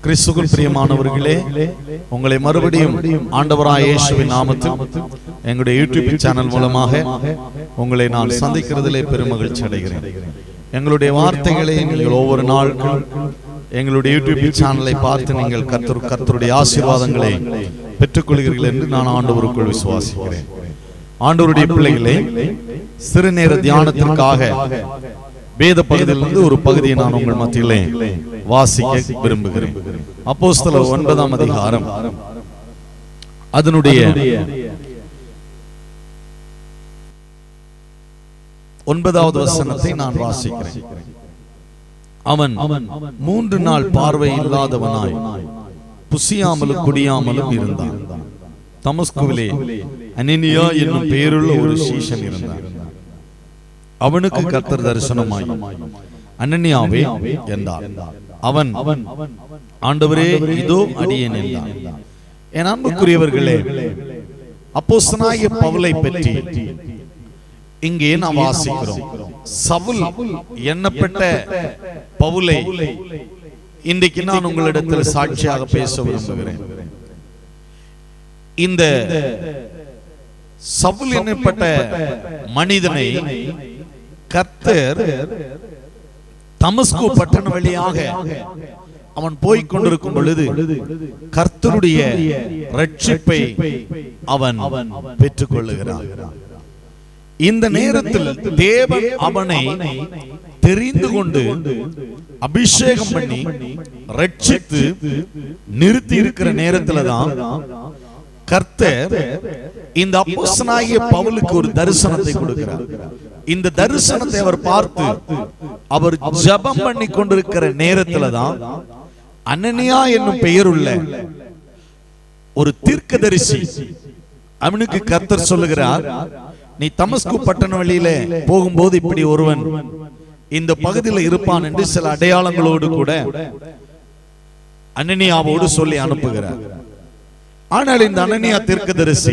கிறிஸ்துக்குள் பிரியமானவர்களே உங்களை மறுபடியும் ஆண்டவராய் இயேசுவின் நாமத்தில் எங்களுடைய யூடியூப் சேனல் மூலமாக உங்களை நான் சந்திக்கிறதிலே பெருமகிழ்ச்சி அடைகிறேன் எங்களுடைய வார்த்தைகளை நீங்கள் ஒவ்வொரு நாளுக்கும் எங்களுடைய யூடியூப் சேனலை பார்த்து நீங்கள் கர்த்தர் கர்த்தருடைய ஆசீர்வாதங்களை பெற்றுக்கொள்கிறீர்கள் என்று நான் ஆண்டவருக்குள் விசுவாசிக்கிறேன் ஆண்டவருடைய பிள்ளைகளை சிறுநேர தியானத்திற்காக வேத பகுதியிலிருந்து ஒரு பகுதியை நான் உங்கள் மத்தியிலே வாசிக்க விரும்புகிறேன் அப்போஸ்தலர் ஒன்பதாம் அதிகாரம் அதனுடைய ஒன்பதாவது வசனத்தை நான் வாசிக்கிறேன் அவன் மூன்று நாள் பார்வை இல்லாதவனாய் புசியாமலும் குடியாமலும் இருந்தான் தமஸ்குவிலே அனினியா என்னும் பெயருள்ள ஒரு சீஷன் இருந்தான் அவனுக்கு கர்த்தர் தரிசனமாய் அனனியாவே என்றார் அவன் ஆண்டவரே இதோ அடியேன் என்றான் என் அன்புக்குரியவர்களே அப்போஸ்தலனாகிய பவுலை பற்றி இங்கே நாம் வாசிக்கிறோம் சவுல் எண்ணப்பட்ட பவுலை இன்றைக்கு நான் உங்களிடத்தில் சாட்சியாக பேச விரும்புகிறேன் இந்த சவுல் என்னப்பட்ட மனிதனை கர்த்தர் தமஸ்கு பட்டணம் வழியாக அவன் போய்க் கொண்டிருக்கும் பொழுது கர்த்தருடைய ரட்சிப்பை அவன் பெற்றுக் கொள்ளுகிறான் இந்த நேரத்தில் தேவன் அவனை தெரிந்து கொண்டு அபிஷேகம் பண்ணி ரட்சித்து நிறுத்தி இருக்கிற நேரத்துல தான் கர்த்தர் இந்த அப்போஸ்தலனாகிய பவுலுக்கு ஒரு தரிசனத்தை கொடுக்கிறார் இந்த தரிசனத்தை அவர் பார்த்து அவர் ஜெபம் பண்ணி கொண்டிருக்கிற நேரத்துல தான் அனனியா என்னும் பெயருள்ள ஒரு தீர்க்கதரிசி அவனுக்கு கர்த்தர் சொல்லுகிறார் நீ தமஸ்கு பட்டண வழியில போகும்போது இப்படி ஒருவன் இந்த பகுதியில் இருப்பான் என்று சில அடையாளங்களோடு கூட அனனியாவோடு சொல்லி அனுப்புகிறார் ஆனால் இந்த அனனியா தீர்க்கதரிசி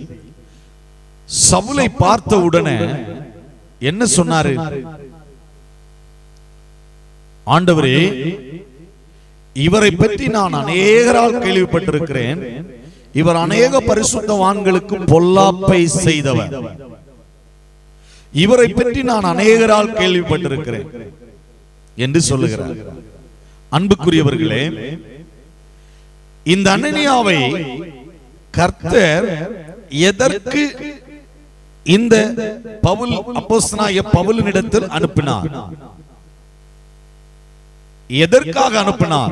சவுலை பார்த்த உடனே என்ன சொன்னாரு ஆண்டவரே இவரை பற்றி நான் அநேகரால் கேள்விப்பட்டிருக்கிறேன் இவர் அநேக பரிசுத்தவான்களுக்கு பொல்லாப்பை செய்தவர் இவரை பற்றி நான் அநேகரால் கேள்விப்பட்டிருக்கிறேன் என்று சொல்லுகிறார் அன்புக்குரியவர்களே இந்த அனனியாவை கர்த்தர் எதற்கு இந்த பவுல் அப்போஸ்தனாய பவுலினிடத்தில் அனுப்பினார் எதற்காக அனுப்பினார்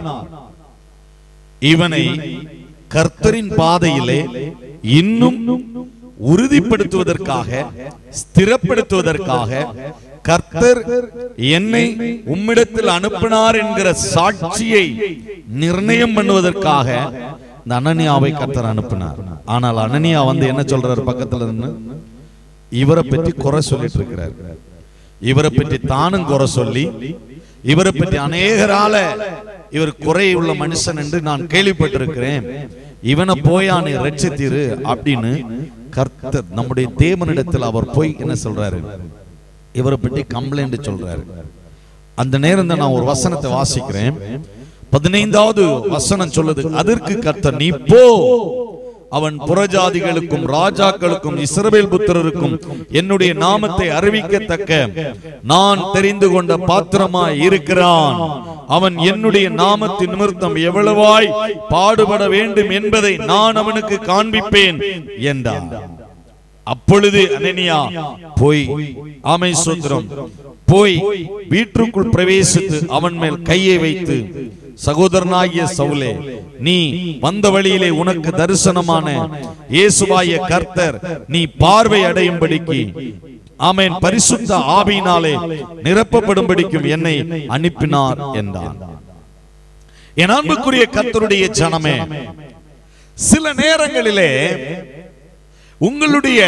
இவனை கர்த்தரின் பாதையிலே இன்னும் உறுதிப்படுத்துவதற்காக ஸ்திரப்படுத்துவதற்காக கர்த்தர் என்னை உம்மிடத்தில் அனுப்பினார் என்கிற சாட்சியை நிர்ணயம் பண்ணுவதற்காக இந்த அனனியாவை கர்த்தர் அனுப்பினார் ஆனால் அனனியா வந்து என்ன சொல்றாரு பக்கத்துல இருந்து இவரை பற்றி குறை சொல்லிட்டு இருக்கிறார் இவரை பற்றி தானும் குறை சொல்லி இவரை பற்றி அநேகரால இவர் குறை உள்ள மனுஷன் என்று நான் கேள்விப்பட்டிருக்கிறேன் இவனை போயா நீ ரட்சித்திரு அப்படின்னு கர்த்தர் நம்முடைய தேவனிடத்தில் அவர் போய் என்ன சொல்றாரு இவரை பற்றி கம்ப்ளைண்ட் சொல்றாரு அந்த நேரம் தான் நான் ஒரு வசனத்தை வாசிக்கிறேன் பதினைந்தாவது வசனம் சொல்லுது அதற்கு கர்த்தர் நீ போ அவன் புறஜாதிகளுக்கும் ராஜாக்களுக்கும் இஸ்ரவேல் புத்திரருக்கும் என்னுடைய நாமத்தை அறிவிக்கத்தக்க நான் தெரிந்து கொண்ட பாத்திரமாய் இருக்கிறான் அவன் என்னுடைய நாமத்தின் நிமித்தம் எவ்வளவாய் பாடுபட வேண்டும் என்பதை நான் அவனுக்கு காண்பிப்பேன் என்றான் அப்பொழுது அனனியா போய் ஆமை சூத்திரம் போய் வீட்டுக்குள் பிரவேசித்து அவன் மேல் கையை வைத்து சகோதரனாகிய சவுலே நீ வந்த வழியிலே உனக்கு தரிசனமான இயேசுவாய கர்த்தர் நீ பார்வை அடையும்படிக்கு ஆமேன் பரிசுத்த ஆவியினாலே நிரப்பப்படும்படிக்கும் என்னை அனுப்பினார் என்றான் என் அன்புக்குரிய கர்த்தருடைய ஜனமே சில நேரங்களிலே உங்களுடைய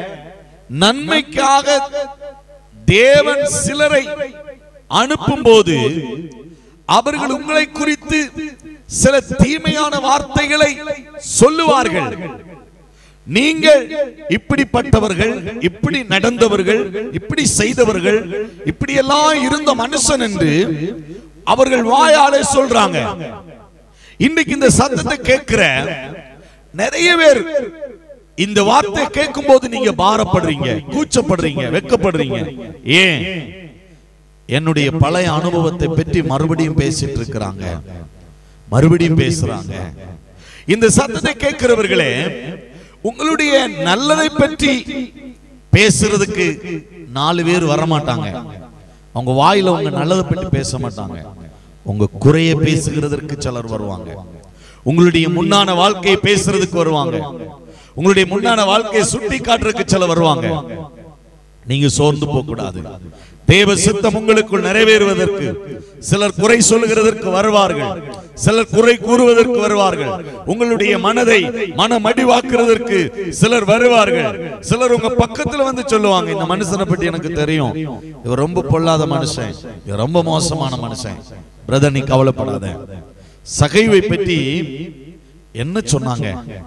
நன்மைக்காக தேவன் சிலரை அனுப்பும்போது அவர்கள் உங்களை குறித்து சில தீமையான வார்த்தைகளை சொல்லுவார்கள் நீங்கள் இப்படிப்பட்டவர்கள் இப்படி நடந்தவர்கள் இப்படி செய்தவர்கள் இப்படி எல்லாம் இருந்த மனுஷன் என்று அவர்கள் வாயாலே சொல்றாங்க இன்னைக்கு இந்த சத்தத்தை கேட்கிற நிறைய பேர் இந்த வார்த்தை கேட்கும் போது நீங்க பாரப்படுறீங்க கூச்சப்படுறீங்க வெக்கப்படுறீங்க ஏன் என்னுடைய பழைய அனுபவத்தை பற்றி மறுபடியும் பேசிட்டு இருக்கிறாங்க மறுபடியும் பேசுறாங்க இந்த சத்தத்தை கேட்கிறவர்களே உங்களுடைய நல்லதை பற்றி பேசுறதுக்கு நாலு பேர் வர மாட்டாங்க அவங்க வாயில உங்க நல்லதை பற்றி பேச மாட்டாங்க உங்க குறைய பேசுகிறதற்கு சிலர் வருவாங்க உங்களுடைய முன்னான வாழ்க்கையை பேசுறதுக்கு வருவாங்க உங்களுடைய முன்னான வாழ்க்கையை சுட்டி காட்டுறதுக்கு சிலர் வருவாங்க நீங்க சோர்ந்து போக கூடாது தேவ சித்தம் உங்களுக்குள் நிறைவேறுவதற்கு சிலர் குறை சொல்லுகிறதற்கு வருவார்கள் சிலர் குறை கூறுவதற்கு வருவார்கள் உங்களுடைய மனதை மனமடிவாக்குறதற்கு சிலர் வருவார்கள் சிலர் உங்க பக்கத்துல வந்து சொல்லுவாங்க இந்த மனுஷனை பற்றி எனக்கு தெரியும் இவர் ரொம்ப பொல்லாத மனுஷன் இவர் ரொம்ப மோசமான மனுஷன் பிரதர் நீ கவலைப்படாத சகைவை பற்றி என்ன சொன்னாங்க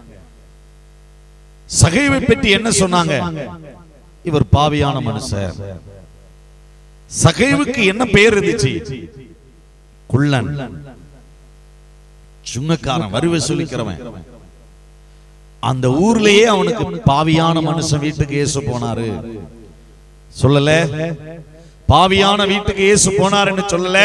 சகைவை பற்றி என்ன சொன்னாங்க இவர் பாவியான மனுஷர் சகைவுக்கு என்ன பெயர் இருந்துச்சு குள்ளன் சுங்கக்காரன் வரி வசூலிக்கிறவன் அந்த ஊர்லயே அவனுக்கு பாவியான மனுஷன் வீட்டுக்கு இயேசு போனாரு சொல்லல பாவியான வீட்டுக்கு இயேசு போனாருன்னு சொல்லல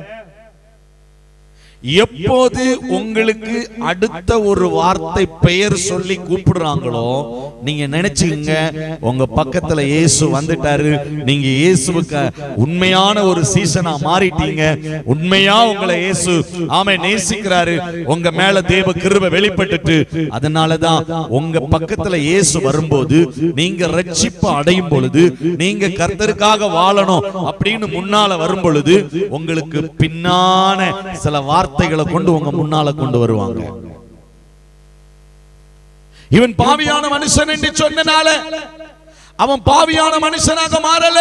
எப்போது உங்களுக்கு அடுத்த ஒரு வார்த்தை பெயர் சொல்லி கூப்பிடுறாங்களோ நீங்க நினைச்சுங்க உங்க பக்கத்துல இயேசு வந்துட்டாரு நீங்க இயேசுவுக்கு உண்மையான ஒரு சீசனா மாறிட்டீங்க உண்மையா உங்களை இயேசு ஆமை நேசிக்கிறாரு உங்க மேல தேவ கிருபை வெளிப்பட்டுட்டு அதனாலதான் உங்க பக்கத்துல இயேசு வரும்போது நீங்க ரட்சிப்பு அடையும் பொழுது நீங்க கர்த்தருக்காக வாழணும் அப்படின்னு முன்னால வரும் பொழுது உங்களுக்கு பின்னான சில வார்த்தைகளை கொண்டு உங்க முன்னால கொண்டு வருவாங்க இவன் பாவியான மனுஷன் என்று சொன்னனால அவன் பாவியான மனுஷனாக மாறல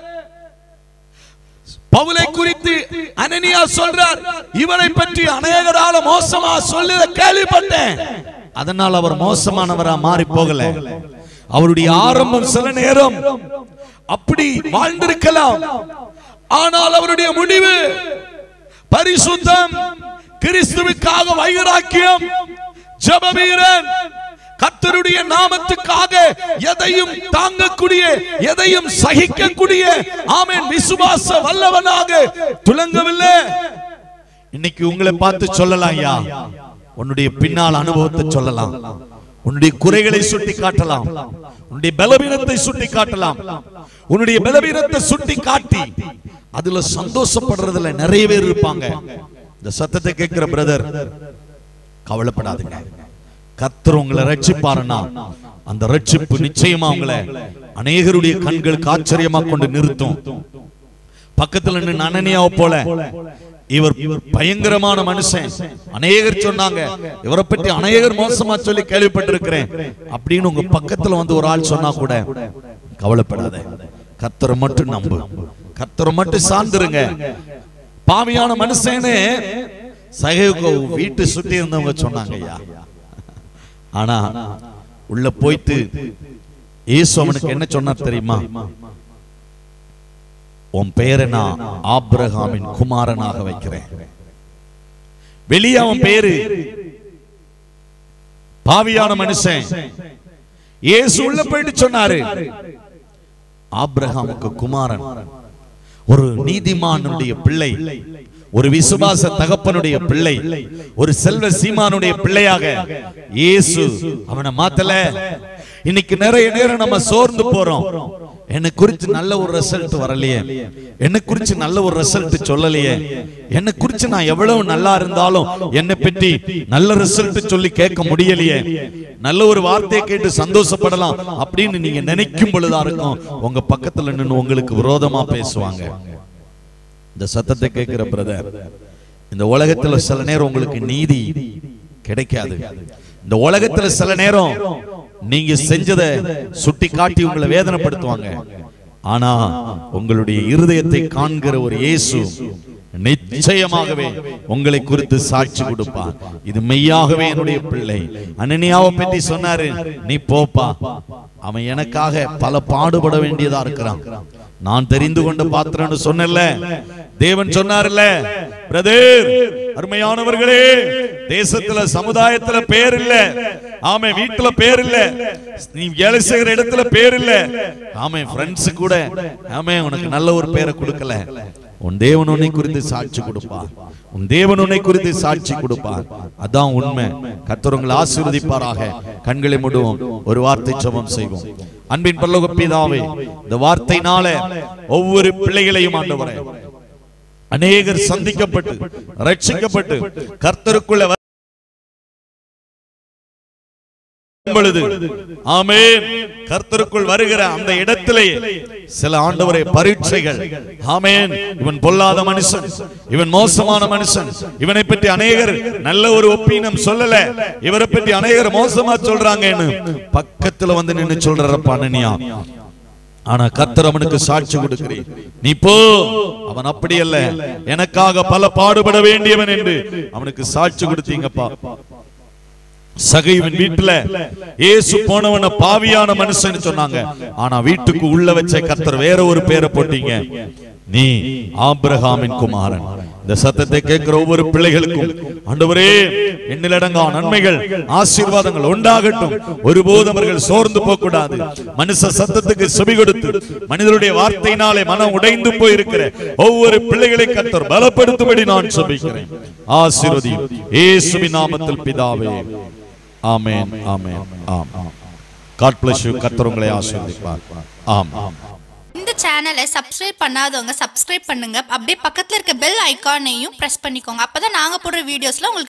பவுலை குறித்து அனனியா சொல்றார் இவனை பற்றி அநேகரால மோசமா சொல்லுத கேள்விப்பட்டேன் அதனால் அவர் மோசமானவரா மாறி போகல அவருடைய ஆரம்பம் சில நேரம் அப்படி வாழ்ந்திருக்கலாம் ஆனால் அவருடைய முடிவு பரிசுத்தம் கிறிஸ்துவுக்காக வைராக்கியம் ஜபவீரன் கர்த்தருடைய நாமத்துக்காக எதையும் தாங்கக்கூடிய எதையும் சகிக்கக்கூடிய ஆமென் விசுவாச வல்லவனாக துலங்கவில்லை இன்னைக்கு உங்களை பார்த்து சொல்லலாம் ஐயா உன்னுடைய பின்னால் அனுபவத்தை சொல்லலாம் உன்னுடைய குறைகளை சுட்டி காட்டலாம் உன்னுடைய பலவீனத்தை சுட்டி காட்டலாம் உன்னுடைய பலவீனத்தை சுட்டி காட்டி அதுல சந்தோஷப்படுறதுல நிறைய பேர் இருப்பாங்க இந்த சத்தத்தை கேட்கிற பிரதர் கவலைப்படாதீங்க கர்த்தர் உங்களை ரட்சிப்பாருன்னா அந்த ரட்சிப்பு நிச்சயமா உங்களை அநேகருடைய கண்களுக்கு ஆச்சரியமா கொண்டு நிறுத்தும் பக்கத்துல நின்று அனனியாவை போல இவர் பயங்கரமான மனுஷன் அநேகர் சொன்னாங்க இவரை பற்றி அநேகர் மோசமா சொல்லி கேள்விப்பட்டிருக்கிறேன் அப்படின்னு உங்க பக்கத்துல வந்து ஒரு ஆள் சொன்னா கூட கவலைப்படாத கர்த்தரை மட்டும் நம்பு கர்த்தரை மட்டும் சார்ந்துருங்க பாவியான மனுஷன்னு சகைவுக்கு வீட்டு சுத்தி இருந்தவங்க சொன்னாங்க ஐயா ஆனா உள்ள போயிட்டு இயேசு அவனுக்கு என்ன சொன்னார் தெரியுமா உன் பெயரை நான் ஆபிரகாமின் குமாரனாக வைக்கிறேன் வெளியே அவன் பேரு பாவியான மனுஷன் இயேசு உள்ள போயிட்டு சொன்னாரு ஆபிரகாமுக்கு குமாரன் ஒரு நீதிமானுடைய பிள்ளை ஒரு விசுவாச தகப்பனுடைய பிள்ளை ஒரு செல்வ சீமானுடைய பிள்ளையாக இயேசு அவனை மாத்தல இன்னைக்கு நிறைய நேரம் நம்ம சோர்ந்து போறோம் என்னை குறித்து நல்ல ஒரு ரிசல்ட் வரலையே என்னை குறித்து நல்ல ஒரு ரிசல்ட் சொல்லலையே என்னை குறித்து நான் எவ்வளவு நல்லா இருந்தாலும் என்னை பற்றி நல்ல ரிசல்ட் சொல்லி கேட்க முடியலையே நல்ல ஒரு வார்த்தையை கேட்டு சந்தோஷப்படலாம் அப்படின்னு நீங்க நினைக்கும் பொழுதா இருக்கும் உங்க பக்கத்துல நின்னு உங்களுக்கு விரோதமா பேசுவாங்க இந்த சத்தத்தை கேட்கிற பிரதர் இந்த உலகத்துல சில நேரம் உங்களுக்கு நீதி கிடைக்காது இந்த உலகத்துல சில நேரம் நீங்க செஞ்சதை சுட்டி காட்டி உங்களை வேதனைப்படுத்துவாங்க ஆனா உங்களுடைய இருதயத்தை காண்கிற ஒரு இயேசு நிச்சயமாகவே உங்களை குறித்து சாட்சி கொடுப்பார் இது மெய்யாகவே என்னுடைய பிள்ளை அனனியாவை பற்றி சொன்னாரு நீ போப்பா அவன் எனக்காக பல பாடுபட வேண்டியதா இருக்கிறான் நான் தெரிந்து கொண்ட பாத்திரம்னு சொன்னல தேவன் சொன்னார்ல பிரதர் அருமையானவர்களே தேசத்துல சமுதாயத்துல பேர் இல்ல ஆமே வீட்டுல பேர் இல்ல நீ வேலை செய்கிற இடத்துல பேர் இல்ல ஆமே ஃப்ரெண்ட்ஸ் கூட ஆமே உனக்கு நல்ல ஒரு பேரை கொடுக்கல உன் தேவன் உன்னை குறித்து சாட்சி கொடுப்பார் உன் தேவன் உன்னை குறித்து சாட்சி கொடுப்பார் அதான் உண்மை கர்த்தர் உங்களை ஆசீர்வதிப்பாராக கண்களை மூடுவோம் ஒரு வார்த்தை ஜெபம் செய்வோம் அன்பின் பரலோக பிதாவே இந்த வார்த்தையினால ஒவ்வொரு பிள்ளைகளையும் ஆண்டவரே அநேகர் சந்திக்கப்பட்டு ரட்சிக்கப்பட்டு கர்த்தருக்குள்ள வரும் பொழுது ஆமென் கர்த்தருக்குள் வருகிற அந்த இடத்திலே சில ஆண்டவரை பரீட்சைகள் ஆமென் இவன் பொல்லாத மனுஷன் இவன் மோசமான மனுஷன் இவனை பற்றி அநேகர் நல்ல ஒரு ஒப்பீனம் சொல்லல இவரை பற்றி அநேகர் மோசமா சொல்றாங்கன்னு பக்கத்துல வந்து நின்னு சொல்றப்ப அனனியா ஆனா கர்த்தர் அவனுக்கு சாட்சி கொடுக்கிறேன் நீ போ அவன் அப்படி அல்ல எனக்காக பல பாடுபட வேண்டியவன் என்று அவனுக்கு சாட்சி கொடுத்தீங்கப்பா சகைவன் வீட்டுல இயேசு போனவன பாவியான மனுஷன் சொன்னாங்க ஆனா வீட்டுக்கு உள்ள வச்ச கர்த்தர் வேற ஒரு பேரை போட்டீங்க நீ ஆபிரகாமின் குமாரன் இந்த சத்தத்தை கேட்கிற ஒவ்வொரு பிள்ளைகளுக்கும் ஆண்டவரே எண்ணிலடங்கா நன்மைகள் ஆசீர்வாதங்கள் உண்டாகட்டும் ஒருபோதும் அவர்கள் சோர்ந்து போக கூடாது மனுஷ சத்தத்துக்கு செவி கொடுத்து மனிதருடைய வார்த்தையினாலே மனம் உடைந்து போயிருக்கிற ஒவ்வொரு பிள்ளைகளை கர்த்தர் பலப்படுத்தும்படி நான் சொல்லிக்கிறேன் ஆசீர்வதியும் இயேசுவின் நாமத்தில் பிதாவே ஆமென் ஆமென் ஆம் காட் பிளஸ் யூ கர்த்தர் உங்களை ஆசீர்வதிப்பார் ஆம் இந்த சேனலை சப்ஸ்கிரைப் பண்ணாதவங்க சப்ஸ்கிரைப் பண்ணுங்க அப்படியே பக்கத்துல இருக்க பெல் ஐகானையும் பிரஸ் பண்ணிக்கோங்க அப்பதான் நாங்க போடுற வீடியோஸ்ல உங்களுக்கு